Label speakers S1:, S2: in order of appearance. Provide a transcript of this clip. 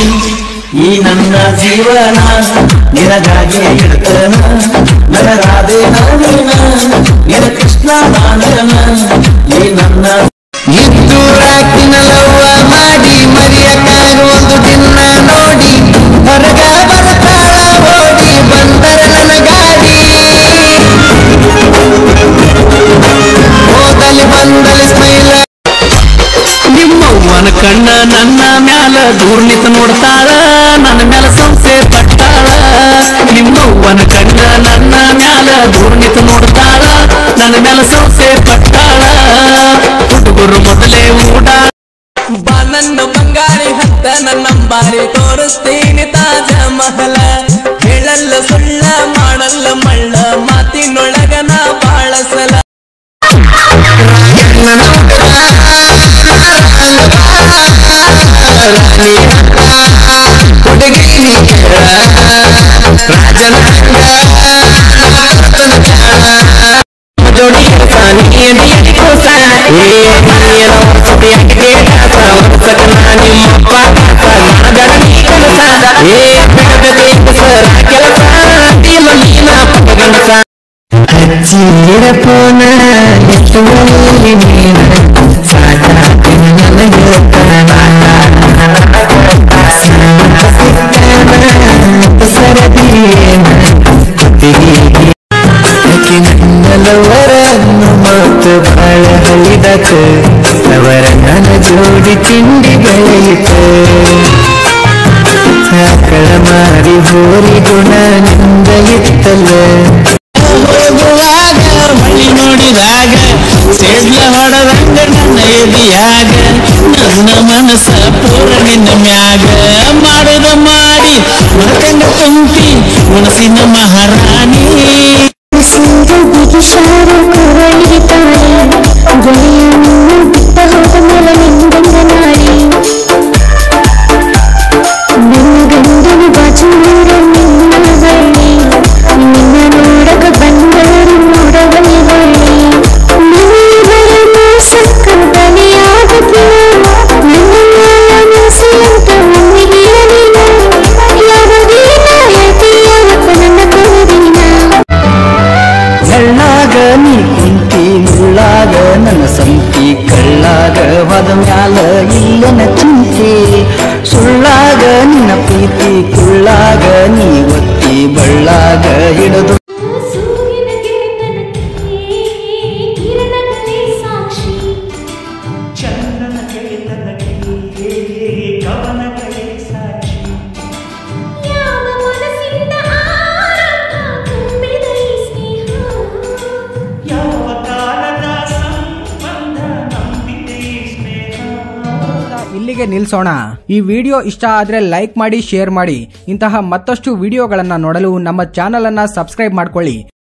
S1: ಈ ನನ್ನ ಜೀವನ ನಿನಗಾಗಿ ಇಡ್ತನ ನನ್ನ ರಾಧೆ ನಾನೇನ ನಿನ ಕೃಷ್ಣ ನಾನೇನ ಈ ನನ್ನ
S2: ಇದ್ದೂರಾಕಿನ ಲವ್ವ ಮಾಡಿ ಮರೆಯಕ್ಕಾಗುವುದು ದಿನ ನೋಡಿ ಹೊರಗ ಬರ್ತಾಳ ಓಡಿ ಬಂದರ ನನ್ನ ಗಾಡಿ ಹೋದಲ್ಲಿ ಬಂದಲ್ಲಿ ಸ್ಮೈಲ
S1: ನಿಮ್ಮವ್ವನ ಕಣ್ಣ ನನ್ನ ಮ್ಯಾಲ ದೂರ್ನಿತ ನೋಡ್ತಾಳ ನನ್ನ ಮ್ಯಾಲ ಸಂಸೆ ಪಟ್ಟಾಳ ನಿಮ್ಮವ್ವನ ಕಣ್ಣ ನನ್ನ ಮ್ಯಾಲ ದೂರ್ನಿತ ನೋಡ್ತಾಳ ನನ್ನ ಮ್ಯಾಲ ಸಂಸೆ ಪಟ್ಟಾಳ ಹುಡುಗರು ಮೊದಲೇ ಊಟ
S3: ಬಾ ನನ್ನ ಬಂಗಾರಿ ಹತ್ತ ನನ್ನ ಬಾರಿ ತೋರಿಸ್ತೀನಿ ತಾಜ ಮಹಲ ಹೇಳಲ್ಲ ಸುಳ್ಳ ಮಾಡಲ್ಲ ಮಳ್ಳ ಮಾತಿನೊಳಗನ ಬಾಳ ಸಲ
S2: ಹುಡುಗಿ ರಾಜನ ಜೋಡಿ ನೀಡಿ ಕೋಸ ಏನ ವರ್ಷದ ಅಟ್ಟಿಗೆ ಕಾಸ ವರ್ಷಕ ನಿಮ್ಮಪ್ಪ ಕಾಸ ಗಣನಿ ಕನಸ ಏ ಬಿಡಬೇಕು ಸರ ಕೆಲಸ ಟೀಮ ನೀನ ಪಗಣಸ ಹಚ್ಚಿರ ಪೋನ ಎಷ್ಟು ನೀನ ಸಾಕಾಗಿನ ನನಗೆ ಸರದಿ ನನ್ನಲವರನ್ನು ಮಾತು ಬಾಳ ಹಳಿದಕ ಅವರ ನನ್ನ ಜೋಡಿ ತಿಂಡಿ ಬೆಳೆಯಿತು ಆಕಳ ಮಾರಿ ಹೋರಿ ಗುಣ ನಿಂದ ಇತ್ತಲ್ಲ ಹೋಗುವಾಗ ಮಳಿ ನೋಡಿದಾಗ ಸೇಡ್ಲ ಹೊಡೆದಂಗ ನನ್ನ ಎದಿಯಾಗ ನನ್ನ ಮನಸ್ಸ ಪೂರ ನಿನ್ನ ಮ್ಯಾಗ ಮಾಡುದ ಮಾಡಿ ಮರಕಂಡ ಕುಂತಿ ಉಣಸಿನ ಮಹಾರಾಣಿ
S4: ಸಿಂಗ ಬಿಗಿಶಾರ ಕವಳಿತಾಳೆ ಗೆಳೆಯನ್ನು ಬಿಟ್ಟ ಹೋದ ಮೇಲೆ ನಿಂಗಂಗ ನಾಡಿ ನನ್ನ ಗಂಡನ ಬಾಜು ನೀರ ನಿನ್ನ ಬಳ್ಳಿ ನಿನ್ನ ನೋಡಕ ಬಂದರು ನೋಡಬಲಿ ಬಳ್ಳಿ ನೀವರ ಮೋಸಕ್ಕ ಬಲಿಯಾಗುತ್ತಿಲ್ಲ ನನ್ನ ಮ್ಯಾಲ ಮೋಸೆಯಂತ ಒಮ್ಮೆ ಹೇಳಲಿಲ್ಲ ಯಾವುದೇನ ಹೇಳ್ತೀಯವತ್ತ ನನ್ನ ಕರುದಿನ
S1: ಎಳ್ಳಾಗ ನೀ ಕುಂತಿ ಮುಳ್ಳಾಗ ನನ್ನ ಸಂತಿ ಕಳ್ಳಾಗ ಹೋದ ಮ್ಯಾಲ ಇಲ್ಲನ ಚಿಂತಿ ಸುಳ್ಳಾಗ ನಿನ್ನ ಪ್ರೀತಿ ಕುಳ್ಳಾಗ ನೀ ಒತ್ತಿ ಬಳ್ಳಾಗ ಹಿಡಿದು
S4: ಸೂರ್ಯನ ಕಿರಣಕ್ಕೆ ಕಿರಣಕ್ಕೆ ಸಾಕ್ಷಿ ಯಾವ ಮನಸ್ಸಿಂದ ಆರಂಭ ತುಂಬಿದ ಈ ಸ್ನೇಹ
S5: ಇಲ್ಲಿಗೆ ನಿಲ್ಸೋಣ ಈ ವಿಡಿಯೋ ಇಷ್ಟ ಆದ್ರೆ ಲೈಕ್ ಮಾಡಿ ಶೇರ್ ಮಾಡಿ ಇಂತಹ ಮತ್ತಷ್ಟು ವಿಡಿಯೋಗಳನ್ನ ನೋಡಲು ನಮ್ಮ ಚಾನೆಲ್ ಅನ್ನ ಸಬ್ಸ್ಕ್ರೈಬ್ ಮಾಡ್ಕೊಳ್ಳಿ